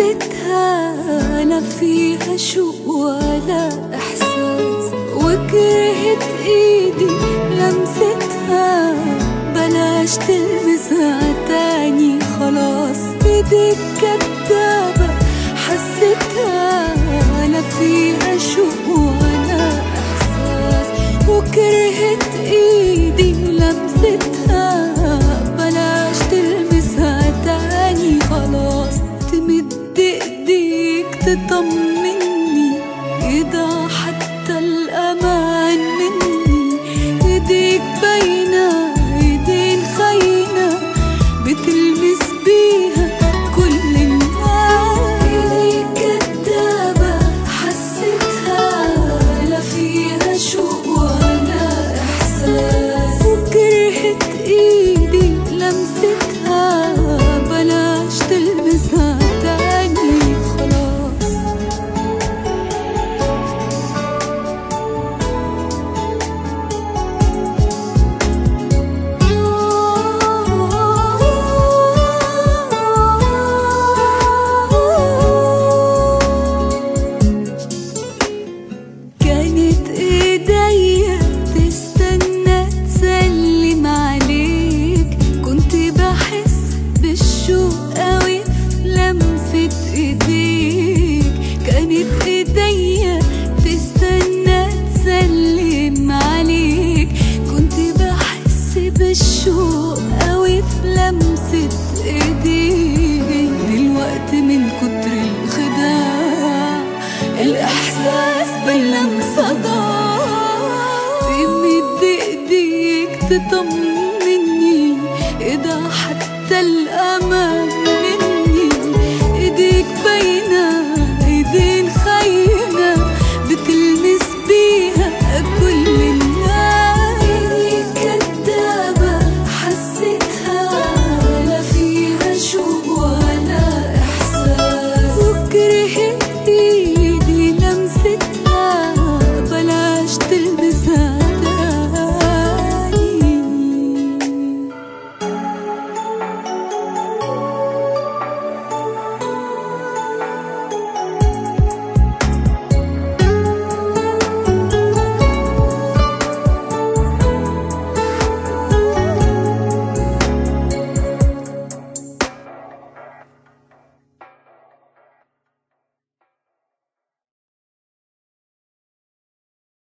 لمستها لا فيها شوق ولا إحساس وكرهت إيدي لمستها بلاش تلمسها تاني خلاص إيديك كدابة حسيتها لا فيها شوق ولا إحساس وكرهت إيدي لمستها بلاش تلمسها تاني خلاص تمد ايديك تطمني إذا حتى الأمان مني ايديك باينة ايدين خاينة بتلمس بيها كل الناس ايديك كدابة حسيتها لا فيها شوق ولا إحساس وكرهت ايدي لمستها بلاش تلمسها تاني خلاص كانت ايديا تستنى تسلم عليك كنت بحس بالشوق قوي في لمسة ايديك كانت ايديا تستنى تسلم عليك كنت بحس بالشوق قوي في لمسة ايديك دلوقتي من كتر الخداع الإحساس باللمسة ضاع تمد إيديك تطمني إذا حتى الأمان مني إيديك باينة